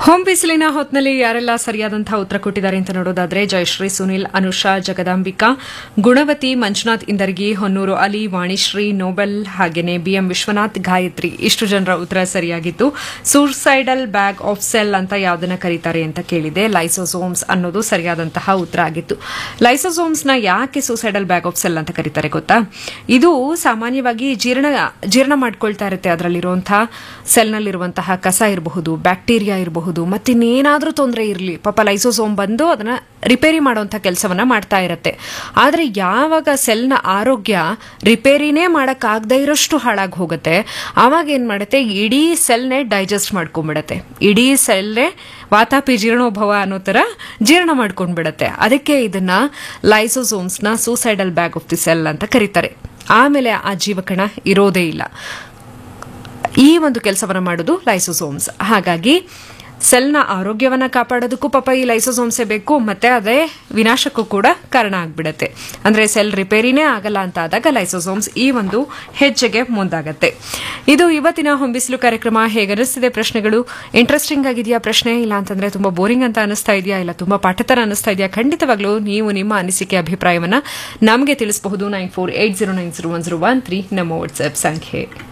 home ಬಿಸಿಲಿನ ಹೊತ್ನಲ್ಲಿ ಯಾರೆಲ್ಲ ಸರಿಯಾದಂತಹ ಉತ್ತರ ಕೊಟ್ಟಿದ್ದಾರೆ ಅಂತ ನೋಡೋದಾದ್ರೆ ಜಯಶ್ರೀ ಸುನಿಲ್ ಅನುಷಾ ಜಗದಾಂಬಿಕಾ ಗುಣವತಿ ಮಂಜುನಾಥ್ ಇಂದರ್ಗಿ ಹೊನ್ನೂರು ಅಲಿ ವಾಣಿಶ್ರೀ ನೋಬೆಲ್ ಹಾಗೇನೆ ಬಿಎಂ ವಿಶ್ವನಾಥ್ ಗಾಯತ್ರಿ ಇಷ್ಟು ಜನರ ಉತ್ತರ ಸರಿಯಾಗಿತ್ತು ಸೂಸೈಡಲ್ ಬ್ಯಾಗ್ ಆಫ್ ಸೆಲ್ ಅಂತ ಯಾವ್ದನ್ನ ಕರೀತಾರೆ ಅಂತ ಕೇಳಿದೆ ಲೈಸೋಸೋಮ್ಸ್ ಅನ್ನೋದು ಸರಿಯಾದಂತಹ ಉತ್ತರ ಆಗಿತ್ತು ಲೈಸೋಸೋಮ್ಸ್ ನ ಯಾಕೆ ಸೂಸೈಡಲ್ ಬ್ಯಾಗ್ ಆಫ್ ಸೆಲ್ ಅಂತ ಕರೀತಾರೆ ಗೊತ್ತಾ ಇದು ಸಾಮಾನ್ಯವಾಗಿ ಜೀರ್ಣ ಜೀರ್ಣ ಮಾಡ್ಕೊಳ್ತಾ ಇರುತ್ತೆ ಅದರಲ್ಲಿರುವಂತಹ ಸೆಲ್ನಲ್ಲಿರುವಂತಹ ಕಸ ಇರಬಹುದು ಬ್ಯಾಕ್ಟೀರಿಯಾ ಇರಬಹುದು ಮತ್ತಿನ್ನೇನಾದ್ರೂ ತೊಂದರೆ ಇರಲಿ ಪಾಪ ಲೈಸೋಸೋಮ್ ಬಂದು ಅದನ್ನ ರಿಪೇರಿ ಮಾಡುವಂಥ ಕೆಲಸವನ್ನ ಮಾಡ್ತಾ ಇರುತ್ತೆ ಆದರೆ ಯಾವಾಗ ಸೆಲ್ನ ಆರೋಗ್ಯ ರಿಪೇರಿನೇ ಮಾಡೋಕ್ಕಾಗದೇ ಇರೋಷ್ಟು ಹಾಳಾಗಿ ಹೋಗುತ್ತೆ ಆವಾಗ ಏನು ಮಾಡುತ್ತೆ ಇಡೀ ಸೆಲ್ನೇ ಡೈಜೆಸ್ಟ್ ಮಾಡ್ಕೊಂಡ್ಬಿಡತ್ತೆ ಇಡೀ ಸೆಲ್ನೇ ವಾತಾಪಿ ಜೀರ್ಣೋಭವ ಅನ್ನೋ ಥರ ಜೀರ್ಣ ಮಾಡ್ಕೊಂಡ್ಬಿಡತ್ತೆ ಅದಕ್ಕೆ ಇದನ್ನ ಲೈಸೋಸೋಮ್ಸ್ನ suicidal bag of the cell ಅಂತ ಕರೀತಾರೆ ಆಮೇಲೆ ಆ ಜೀವಕಣ ಇರೋದೇ ಇಲ್ಲ ಈ ಒಂದು ಕೆಲಸವನ್ನ ಮಾಡೋದು ಲೈಸೋಸೋಮ್ಸ್ ಹಾಗಾಗಿ ಸೆಲ್ನ ಆರೋಗ್ಯವನ್ನ ಕಾಪಾಡೋದಕ್ಕೂ ಪಾಪ ಈ ಲೈಸೋಸೋಮ್ಸೇ ಬೇಕು ಮತ್ತೆ ಅದೇ ವಿನಾಶಕ್ಕೂ ಕೂಡ ಕಾರಣ ಆಗ್ಬಿಡತ್ತೆ ಅಂದ್ರೆ ಸೆಲ್ ರಿಪೇರಿನೇ ಆಗಲ್ಲ ಅಂತ ಆದಾಗ ಲೈಸೋಸೋಮ್ಸ್ ಈ ಒಂದು ಹೆಜ್ಜೆಗೆ ಮುಂದಾಗತ್ತೆ ಇದು ಇವತ್ತಿನ ಹೊಂಬಿಸಿಲು ಕಾರ್ಯಕ್ರಮ ಹೇಗನಿಸ್ತಿದೆ ಪ್ರಶ್ನೆಗಳು ಇಂಟ್ರೆಸ್ಟಿಂಗ್ ಆಗಿದೆಯಾ ಪ್ರಶ್ನೆ ಇಲ್ಲ ಅಂತಂದ್ರೆ ತುಂಬಾ ಬೋರಿಂಗ್ ಅಂತ ಅನಿಸ್ತಾ ಇದೆಯಾ ಇಲ್ಲ ತುಂಬಾ ಪಾಠತರ ಅನಿಸ್ತಾ ಇದೆಯಾ ಖಂಡಿತವಾಗ್ಲೂ ನೀವು ನಿಮ್ಮ ಅನಿಸಿಕೆ ಅಭಿಪ್ರಾಯವನ್ನ ನಮಗೆ ತಿಳಿಸಬಹುದು nine four eight zero nine zero one zero one three ನಮ್ಮ ವಾಟ್ಸ್ಆಪ್ ಸಂಖ್ಯೆ